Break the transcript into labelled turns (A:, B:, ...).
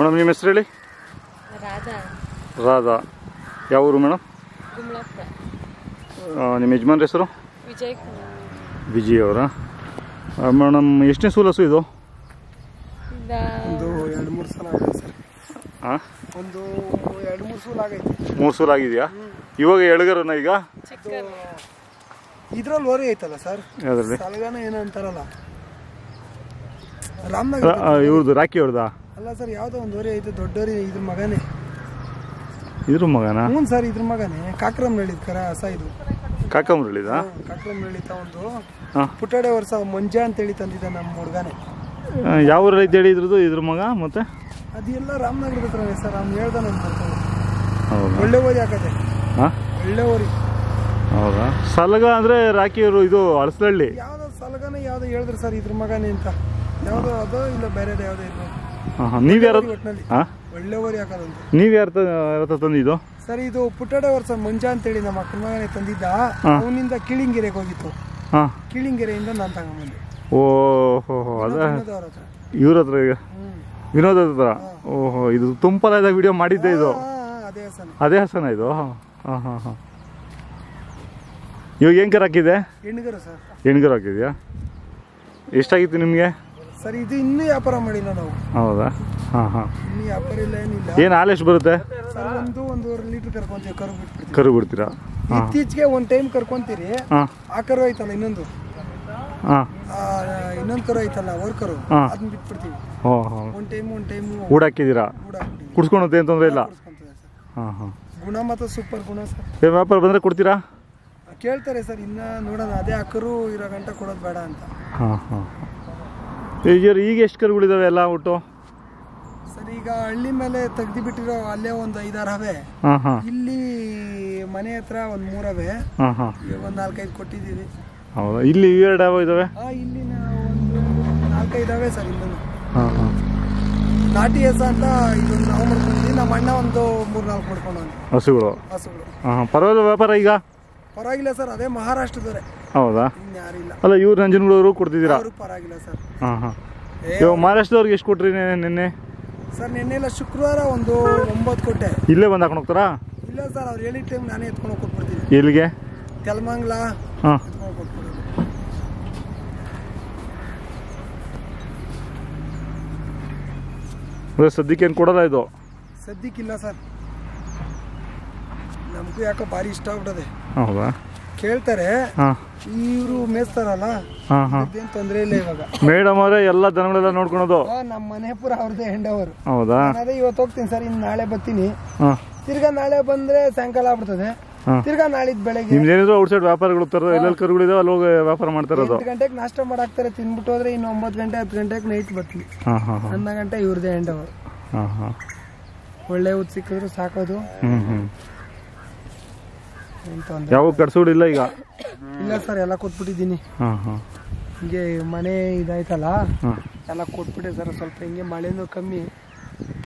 A: Madam ನಿಮ್ಮ ಹೆಸರು ಹೇಳಿ
B: ರಾಧಾ
A: ರಾಧಾ ಯಾವ ಊರು ಮೇಡಮ್
B: ಗುಮ್ಲಾಪುರ
A: ನಿಮ್ಮ ಯಜಮಾನ್ರ ಹೆಸರು
B: ವಿಜಯ್ ಕುಮಾರ್
A: ವಿಜಯ್ ಅವರಾ ಮೇಡಮ್ ಎಷ್ಟನೇ ಸೂಲಸು ಇದು
B: ಇಂದ
C: ಒಂದು ಎರಡು ಮೂರು ಸಲ ಆಗೈತೆ ಸರ್
A: ಹಾಂ
C: ಒಂದು ಎರಡು ಮೂರು ಸಲ ಆಗೈತೆ
A: ಮೂರು ಸೂಲ ಆಗಿದೆಯಾ ಇವಾಗ ಎಳಗರನ ಈಗ
B: ಚಿಕ್ಕನ್
C: ಇದ್ರಲ್ಲಿ ಓರಿ ಐತಲ್ಲ ಸರ್
A: ಯಾವುದ್ರಲ್ಲಿ
C: ಸಲಗಾನ ಏನೋ ಅಂತಾರಲ್ಲ ರಾಮನಗರ
A: ಇವ್ರದ್ದು ರಾಕಿ ಅವ್ರದ್ದಾ
C: ಅಲ್ಲ ಸರ್ ಯಾವ್ದೋ ಒಂದು ಓರಿ ಐತೆ ದೊಡ್ಡೋರಿ ಇದ್ರ ಮಗನೇ
A: ಇದ್ರ ಮಗನ
C: ಹ್ಞೂ ಸರ್ ಇದ್ರ ಮಗನೇ ಕಾಕ್ರಮ್ ಹೇಳಿದ್ ಕರ ಹಸ ಇದು
A: ಕಾಕಂಬ್ರಳ್ಳಿದ
C: ಕಾಕ್ರಮ್ ಹೇಳಿತ ಒಂದು
A: ಹಾಂ
C: ಪುಟಾಡೆ ವರ್ಷ ಮಂಜ ಅಂತೇಳಿ ತಂದಿದ್ದ ನಮ್ಮ ಹುಡುಗನೇ
A: ಯಾವ ಊರಲ್ಲಿ ಐತೆ ಹೇಳಿ ಇದ್ರದ್ದು ಇದ್ರ ಮಗ ಮತ್ತೆ
C: ಅದೆಲ್ಲ ರಾಮನಗರದ ಹತ್ರನೇ ಸರ್ ಅವ್ನು ಹೇಳ್ದ ನನ್ಗೆ ಬರ್ತದೆ
A: ಹೌದಾ
C: ಒಳ್ಳೆ ಓರಿ ಹಾಕದೆ
A: ಹಾಂ
C: ಒಳ್ಳೆ ಓರಿ
A: ಹೌದಾ ಸಲಗ ಅಂದರೆ ರಾಕಿಯವರು ಇದು ಅಳಸಲಹಳ್ಳಿ
C: ಯಾವ್ದೋ ಸಲಗಾನ ಯಾವ್ದೋ ಹೇಳಿದ್ರು ಸರ್ ಇದ್ರ ಮಗನೇ ಅಂತ ಯಾವ್ದೋ ಅದೋ ಇಲ್ಲ ಬೇರೆ ಯಾವ್ದೋ ಇದ್ರು
A: ಹಾಂ ಹಾಂ ನೀವು ಯಾರು
C: ಒಟ್ಟಿನಲ್ಲಿ
A: ಹಾಂ
C: ಒಳ್ಳೆ ಓರಿ ಹಾಕೋದಂತ
A: ನೀವು ಯಾರ ಯಾರ ತಂದಿದ್ದು
C: ಸರ್ ಇದು ಪುಟ್ಟಡೆ ವರ್ಷ ಮಂಜ ಅಂತೇಳಿ ನಮ್ಮ ಅಕ್ಕನ ಮಗನೇ ತಂದಿದ್ದ
A: ಹಾ.
C: ಅವನಿಂದ ಕೀಳಿಂಗೆರೆಗೆ ಹೋಗಿತ್ತು
A: ಹಾಂ
C: ಕೀಳಿಂಗೆರೆಯಿಂದ ನಾನು ತಗೊಂಬಂದೆ
A: ಓಹೋ ಅದ
C: ವಿನೋದವ್ರ ಹತ್ರ
A: ಇವ್ರ ಹತ್ರ ಈಗ
C: ಹ್ಮ್
A: ವಿನೋದ್ ಹತ್ರ ಓಹೋ ಇದು ತುಂಬಲಾದ ವಿಡಿಯೋ ಮಾಡಿದ್ದೆ ಇದು
C: ಹಾ, ಹಾ, ಅದೇ ಸರ್
A: ಅದೇ ಹಸನ ಇದು ಹಾಂ ಹಾಂ ಹಾಂ ಇವಾಗ ಏನು ಕರ್ ಹಾಕಿದೆ
C: ಹೆಣ್ಗರು ಸರ್
A: ಎಣ್ಗರ್ ಹಾಕಿದ್ಯಾ ಎಷ್ಟಾಗಿತ್ತು ನಿಮಗೆ
C: ಸರ್ ಇದು ಇನ್ನೂ ವ್ಯಾಪಾರ ಮಾಡಿಲ್ಲ ನಾವು
A: ಹೌದಾ ಹಾಂ ಹಾಂ
C: ಇನ್ನೂ ವ್ಯಾಪಾರ ಇಲ್ಲ ಏನಿಲ್ಲ
A: ಏನು ಹಾಲು ಎಷ್ಟು ಬರುತ್ತೆ
C: ಸರ್ ಒಂದು ಒಂದೂವರೆ ಲೀಟರ್ ಕರ್ಕೊಂತೀವಿ ಕರು ಬಿಟ್ಬಿಡ್ತೀವಿ
A: ಕರು ಬಿಡ್ತೀರಾ ಹಾಂ
C: ಇತ್ತೀಚೆಗೆ ಒಂದು ಟೈಮ್ ಕರ್ಕೊಂತೀರಿ
A: ಹಾಂ
C: ಆ ಕರು ಐತಲ್ಲ ಇನ್ನೊಂದು
A: ಹಾಂ
C: ಆ, ಇನ್ನೊಂದು ಕರು ಐತಲ್ಲ ಅವ್ರ ಕರು
A: ಹಾ.
C: ಅದನ್ನ ಬಿಟ್ಬಿಡ್ತೀವಿ
A: ಹೋ ಹಾಂ
C: ಒಂದು ಟೈಮ್ ಒಂದು ಟೈಮು
A: ಕೂಡ ಹಾಕಿದ್ದೀರಾ
C: ಕೂಡ ಹಾಕ್ಬಿಡ್ತೀವಿ
A: ಕುಡ್ಸ್ಕೊಳುತ್ತೆ ಏನು ತೊಂದರೆ ಇಲ್ಲ
C: ಕೊಡ್ಸ್ಕೊಂತದೆ ಸರ್
A: ಹಾಂ ಹಾಂ
C: ಗುಣ ಮಾತ್ರ ಸೂಪರ್ ಗುಣ ಸರ್
A: ಏ ವ್ಯಾಪಾರ ಬಂದರೆ ಕೊಡ್ತೀರಾ
C: ಕೇಳ್ತಾರೆ ಸರ್ ಇನ್ನ ನೋಡೋಣ ಅದೇ ಅಕ್ಕರು ಇರೋ ಗಂಟ ಕೊಡೋದು ಬೇಡ ಅಂತ
A: ಹಾಂ ಹಾಂ ಈಗ ಈಗ ಎಷ್ಟು ಕರುಗಳಿದಾವೆ ಎಲ್ಲ ಒಟ್ಟು
C: ಸರ್ ಈಗ ಹಳ್ಳಿ ಮೇಲೆ ತೆಗ್ದು ಬಿಟ್ಟಿರೋ ಅಲ್ಲೇ ಒಂದು ಐದಾರು ಹವೆ
A: ಹಾಂ ಹಾಂ
C: ಇಲ್ಲಿ ಮನೆ ಹತ್ರ ಒಂದು ಮೂರವೆ
A: ಹಾಂ ಹಾಂ
C: ಈಗ ಒಂದು ನಾಲ್ಕೈದು ಕೊಟ್ಟಿದ್ದೀವಿ
A: ಹೌದಾ ಇಲ್ಲಿ ಇವೆರಡು ಯಾವ ಇದಾವೆ
C: ಆ ಇಲ್ಲಿನ ಒಂದು ನಾಲ್ಕೈದವೆ ಸರ್ ಇನ್ನೂ
A: ಹಾಂ ಹಾಂ
C: ನಾಟಿ ಹೆಸ ಅಂತ ಇದೊಂದು ನಾವು ಮಾಡ್ಕೊಂಡಿದ್ವಿ ನಮ್ಮ ಅಣ್ಣ ಒಂದು ಮೂರು ನಾಲ್ಕು ಮಾಡ್ಕೊಂಡು
A: ಹಸುಗಳು
C: ಹಸುಗಳು
A: ಹಾಂ ಹಾಂ ಪರವಾಗಿಲ್ಲ ವ್ಯಾಪಾರ ಈಗ
C: ಪರವಾಗಿಲ್ಲ ಸರ್ ಅದೇ ಮಹಾರಾಷ್ಟ್ರದವರೆ
A: ಹೌದಾ
C: ಇನ್ಯಾರಿಲ್ಲ
A: ಅಲ್ಲ ಇವ್ರು ನಂಜನಗೂಡವರು ಕೊಡ್ತಿದ್ದೀರಾ
C: ಅವ್ರಿಗೆ ಪರವಾಗಿಲ್ಲ ಸರ್
A: ಹಾಂ ಹಾಂ
C: ಏ,
A: ಇವಾಗ ಮಹಾರಾಷ್ಟ್ರದವ್ರಿಗೆ ಎಷ್ಟು ಕೊಟ್ರಿ ನೆ- ನಿನ್ನೆ
C: ಸರ್ ನಿನ್ನೆಲ್ಲ ಶುಕ್ರವಾರ ಒಂದು ಒಂಬತ್ತು ಕೊಟ್ಟೆ
A: ಇಲ್ಲೇ ಬಂದು ಹಾಕೊಂಡು ಹೋಗ್ತಾರಾ
C: ಇಲ್ಲ ಸರ್ ಅವ್ರು ಹೇಳಿದ ಟೈಮ್ ನಾನೇ ಎತ್ಕೊಂಡು ಕೊಟ್ಬಿಡ್ತೀನಿ
A: ಎಲ್ಲಿಗೆ
C: ತೆಲಮಂಗ್ಲ
A: ಹಾಂ
C: ಎತ್ಕೊಂಡು ಕೊಟ್ಬಿಡೋದು
A: ಅದೇ ಸದ್ಯಕ್ಕೆ ಏನು ಕೊಡಲ್ಲ ಇದು
C: ಸದ್ಯಕ್ಕಿಲ್ಲ ಸರ್ ನಮಗೂ ಯಾಕೋ ಭಾರಿ ಇಷ್ಟ ಆಗ್ಬಿಟ್ಟದೆ
A: ಹೌದಾ
C: ಕೇಳ್ತಾರೆ
A: ಹಾಂ
C: ಇವರು ಮೇಯ್ಸ್ತಾರಲ್ಲ
A: ಹಾಂ ಹಾಂ
C: ಅದೇನು ತೊಂದರೆ ಇಲ್ಲ ಇವಾಗ
A: ಮೇಡಮ್ ಅವರೇ ಎಲ್ಲ ದನಗಳೆಲ್ಲ ನೋಡ್ಕೊಳೋದು
C: ಆ, ನಮ್ಮ ಮನೆ ಪೂರ ಅವ್ರದ್ದೇ ಹೆಂಡವರು
A: ಹೌದಾ
C: ನಾನು ಅದೇ ಇವತ್ತು ಹೋಗ್ತೀನಿ ಸರ್ ಇನ್ನು ನಾಳೆ ಬರ್ತೀನಿ
A: ಹಾಂ
C: ತಿರ್ಗಾ ನಾಳೆ ಬಂದ್ರೆ ಸಾಯಂಕಾಲ ಆಗ್ಬಿಡ್ತದೆ
A: ಹಾಂ
C: ತಿರ್ಗಾ ನಾಳಿದ್ ಬೆಳಗ್ಗೆ
A: ನಿಮ್ದೇನಿದ್ರು ಔಟ್ಸೈಡ್ ವ್ಯಾಪಾರಗಳು ತರ ಎಲ್ಲೆಲ್ಲಿ ಕರುಗಳಿದಾವೆ ಅಲ್ಲಿ ಹೋಗಿ ವ್ಯಾಪಾರ ಮಾಡ್ತಾ ಇರೋದು
C: ಎಂಟು ಗಂಟೆಗೆ ನಾಷ್ಟ ಮಾಡಾಕ್ತಾರೆ ತಿನ್ಬಿಟ್ಟು ಹೋದ್ರೆ ಇನ್ನು ಒಂಬತ್ತು ಗಂಟೆ ಹತ್ತು ಗಂಟೆಗೆ ನೈಟ್ ಬರ್ತೀನಿ
A: ಹಾಂ ಹಾಂ ಹಾಂ
C: ಹನ್ನೊಂದು ಗಂಟೆ ಇವ್ರದೇ ಹೆಂಡವರು
A: ಹಾಂ ಹಾಂ
C: ಒಳ್ಳೆ ಊದ್ ಸಿಕ್ಕಿದ್ರು ಸಾಕೋದು
A: ಹ್ಞೂ ಹ್ಞೂ
C: ಏನ್ ತೊಂದ್ರೆ
A: ಯಾವ ಕಟ್ಸೋಡಿಲ್ಲ ಈಗ
C: ಇಲ್ಲ ಸರ್ ಎಲ್ಲ ಕೊಟ್ಬಿಟ್ಟಿದ್ದೀನಿ
A: ಹಾಂ ಹಾಂ
C: ಹಿಂಗೆ ಮನೆ ಇದಾಯ್ತಲ್ಲ
A: ಹಾಂ
C: ಎಲ್ಲ ಕೊಟ್ಬಿಟ್ಟೆ ಸರ್ ಸ್ವಲ್ಪ ಹಿಂಗೆ ಮಳೆನೂ ಕಮ್ಮಿ